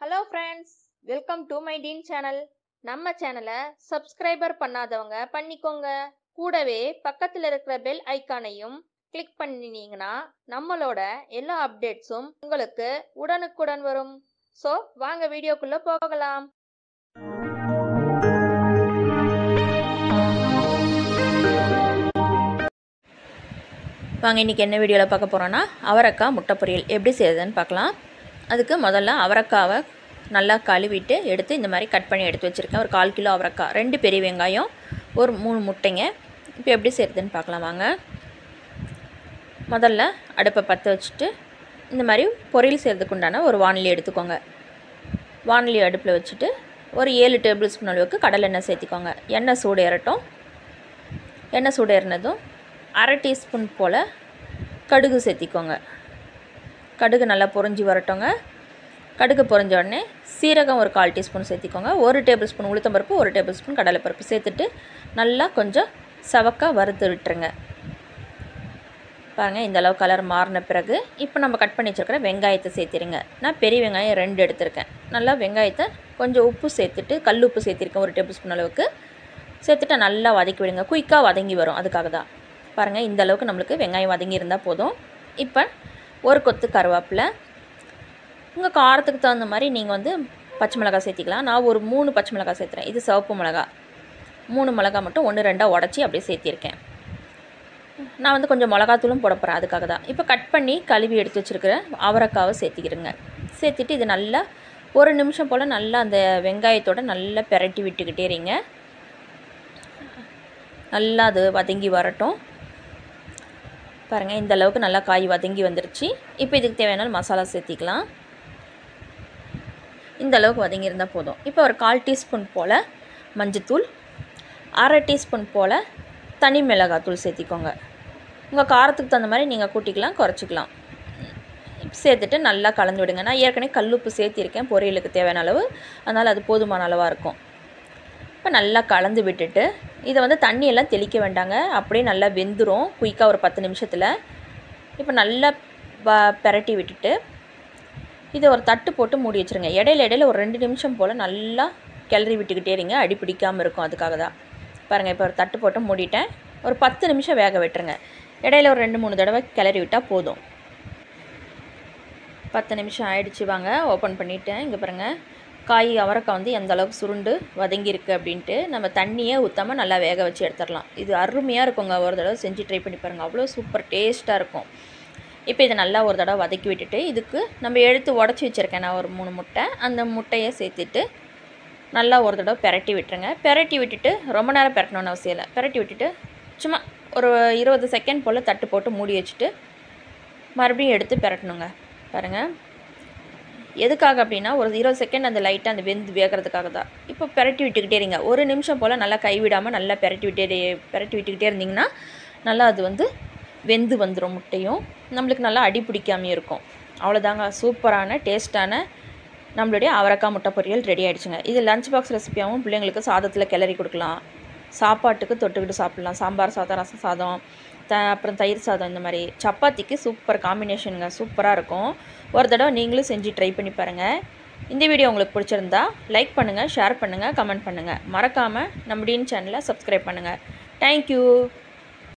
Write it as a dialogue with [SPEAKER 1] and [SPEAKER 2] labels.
[SPEAKER 1] hello friends welcome to my teen channel நம்ம சேனலை subscriber பண்ணாதவங்க பண்ணிக்கோங்க கூடவே பக்கத்தில் இருக்கிற பெல் ஐக்கானையும் கிளிக் பண்ணினீங்கன்னா நம்மளோட எல்லா அப்டேட்ஸும் உங்களுக்கு உடனுக்குடன் வரும் ஸோ வாங்க வீடியோக்குள்ளே போகலாம்
[SPEAKER 2] வாங்க இன்றைக்கி என்ன வீடியோவில் பார்க்க போகிறோன்னா அவரைக்காய் முட்டை பொரியல் எப்படி செய்யுதுன்னு பார்க்கலாம் அதுக்கு முதல்ல அவரைக்காவை நல்லா கழுவிட்டு எடுத்து இந்த மாதிரி கட் பண்ணி எடுத்து வச்சுருக்கேன் ஒரு கால் கிலோ அவரைக்காய் ரெண்டு பெரிய வெங்காயம் ஒரு மூணு முட்டைங்க இப்போ எப்படி செய்கிறதுன்னு பார்க்கலாம் வாங்க முதல்ல அடுப்பை பற்ற வச்சுட்டு இந்த மாதிரி பொரியல் செய்கிறதுக்கு உண்டான ஒரு வானிலை எடுத்துக்கோங்க வானிலை அடுப்பில் வச்சுட்டு ஒரு ஏழு டேபிள் ஸ்பூன் அளவுக்கு கடலை எண்ணெய் சேர்த்திக்கோங்க எண்ணெய் சூடு ஏறட்டும் எண்ணெய் சூடு ஏறினதும் அரை டீஸ்பூன் போல் கடுகு சேர்த்திக்கோங்க கடுகு நல்லா பொரிஞ்சு வரட்டோங்க கடுகு பொரிஞ்ச உடனே சீரகம் ஒரு கால் டீஸ்பூன் சேர்த்திக்கோங்க ஒரு டேபிள் ஸ்பூன் உளுத்தம்பருப்பு ஒரு டேபிள் ஸ்பூன் கடலைப்பருப்பு சேர்த்துட்டு நல்லா கொஞ்சம் சவக்காக வறுத்து விட்டுருங்க பாருங்கள் இந்த அளவு கலர் மாறின பிறகு இப்போ நம்ம கட் பண்ணி வச்சுருக்கிற வெங்காயத்தை சேர்த்திருங்க நான் பெரிய வெங்காயம் ரெண்டு எடுத்திருக்கேன் நல்லா வெங்காயத்தை கொஞ்சம் உப்பு சேர்த்துட்டு கல் உப்பு சேர்த்திருக்கேன் ஒரு டேபிள் ஸ்பூன் அளவுக்கு சேர்த்துட்டு நல்லா வதக்கி விடுங்க குயிக்காக வதங்கி வரும் அதுக்காக தான் பாருங்கள் இந்த அளவுக்கு நம்மளுக்கு வெங்காயம் வதங்கி இருந்தால் போதும் இப்போ ஒரு கொத்து கருவேப்பிலை உங்கள் காரத்துக்கு தகுந்த மாதிரி நீங்கள் வந்து பச்சை மிளகாய் சேர்த்திக்கலாம் நான் ஒரு மூணு பச்சை மிளகாய் சேர்த்துறேன் இது சிவப்பு மிளகா மூணு மிளகா மட்டும் ஒன்று ரெண்டாக உடச்சி அப்படியே சேர்த்திருக்கேன் நான் வந்து கொஞ்சம் மிளகாத்தூளும் போட போகிறேன் அதுக்காக தான் இப்போ கட் பண்ணி கழுவி எடுத்து வச்சுருக்கிற அவரைக்காவை சேர்த்திக்கிறேங்க சேர்த்திட்டு இது நல்லா ஒரு நிமிஷம் போல் நல்லா அந்த வெங்காயத்தோட நல்லா பெரட்டி விட்டுக்கிட்டே இருங்க நல்லா அது வதங்கி வரட்டும் பாருங்கள் இந்த அளவுக்கு நல்லா காய் வதங்கி வந்துருச்சு இப்போ இதுக்கு தேவையான மசாலா சேர்த்திக்கலாம் இந்த அளவுக்கு வதங்கி இருந்தால் போதும் இப்போ ஒரு கால் டீஸ்பூன் போல் மஞ்சத்தூள் அரை டீஸ்பூன் போல் தனி மிளகாத்தூள் சேர்த்திக்கோங்க உங்கள் காரத்துக்கு தகுந்த மாதிரி நீங்கள் கூட்டிக்கலாம் குறைச்சிக்கலாம் சேர்த்துட்டு நல்லா கலந்து விடுங்க நான் ஏற்கனவே கல்லுப்பு சேர்த்திருக்கேன் பொரியலுக்கு தேவையான அளவு அதனால் அது போதுமான அளவாக இருக்கும் இப்போ நல்லா கலந்து விட்டுட்டு இதை வந்து தண்ணியெல்லாம் தெளிக்க வேண்டாங்க அப்படியே நல்லா வெந்துடும் குயிக்காக ஒரு பத்து நிமிஷத்தில் இப்போ நல்லா ப பெரட்டி விட்டுட்டு இதை ஒரு தட்டு போட்டு மூடி வச்சுருங்க இடையில இடையில ஒரு ரெண்டு நிமிஷம் போல் நல்லா கிளறி விட்டுக்கிட்டே இருங்க அடி பிடிக்காமல் இருக்கும் அதுக்காக தான் பாருங்கள் இப்போ ஒரு தட்டு போட்டு மூடிட்டேன் ஒரு பத்து நிமிஷம் வேக விட்டுருங்க இடையில ஒரு ரெண்டு மூணு தடவை கிளறி விட்டால் போதும் பத்து நிமிஷம் ஆயிடுச்சு வாங்க ஓப்பன் பண்ணிவிட்டேன் இங்கே பாருங்கள் காய் அவரைக்காய் வந்து எந்த அளவுக்கு சுருண்டு வதங்கியிருக்கு அப்படின்ட்டு நம்ம தண்ணியே ஊற்றாமல் நல்லா வேக வச்சு எடுத்துடலாம் இது அருமையாக இருக்குங்க ஒரு தடவை செஞ்சு ட்ரை பண்ணி பாருங்கள் அவ்வளோ சூப்பர் டேஸ்ட்டாக இருக்கும் இப்போ இதை நல்லா ஒரு தடவை வதக்கி விட்டுட்டு இதுக்கு நம்ம எடுத்து உடச்சி வச்சுருக்கேன் நான் ஒரு மூணு முட்டை அந்த முட்டையை சேர்த்துட்டு நல்லா ஒரு தடவை பெரட்டி விட்டுருங்க பெரட்டி விட்டுட்டு ரொம்ப நேரம் பெரட்டணும்னு அவசியம் இல்லை பெரட்டி விட்டுட்டு சும்மா ஒரு இருபது செகண்ட் போல் தட்டு போட்டு மூடி வச்சுட்டு மறுபடியும் எடுத்து பெரட்டணுங்க பாருங்கள் எதுக்காக அப்படின்னா ஒரு இருபது செகண்ட் அந்த லைட்டாக அந்த வெந்து வேகிறதுக்காக தான் இப்போ பெரட்டி விட்டுக்கிட்டே இருங்க ஒரு நிமிஷம் போல் நல்லா கைவிடாமல் நல்லா பெரட்டி விட்டே பெரட்டி விட்டுக்கிட்டே இருந்திங்கன்னா நல்லா அது வந்து வெந்து வந்துடும் முட்டையும் நம்மளுக்கு நல்லா அடி பிடிக்காமையும் இருக்கும் அவ்வளோதாங்க சூப்பரான டேஸ்ட்டான நம்மளுடைய அவரைக்காய் முட்டை பொரியல் ரெடி ஆகிடுச்சுங்க இது லஞ்ச் பாக்ஸ் ரெசிபியாகவும் பிள்ளைங்களுக்கு சாதத்தில் கிளறி கொடுக்கலாம் சாப்பாட்டுக்கு தொட்டுக்கிட்டு சாப்பிட்லாம் சாம்பார் சாதம் ரசம் சாதம் த அப்புறம் தயிர் சாதம் இந்த மாதிரி சப்பாத்திக்கு சூப்பர் காம்பினேஷனுங்க சூப்பராக இருக்கும் ஒரு தடவை நீங்களும் செஞ்சு ட்ரை பண்ணி பாருங்கள் இந்த வீடியோ உங்களுக்கு பிடிச்சிருந்தா லைக் பண்ணுங்கள் ஷேர் பண்ணுங்கள் கமெண்ட் பண்ணுங்கள் மறக்காமல் நம்ம டீன் சேனலை சப்ஸ்கிரைப் பண்ணுங்கள் தேங்க்யூ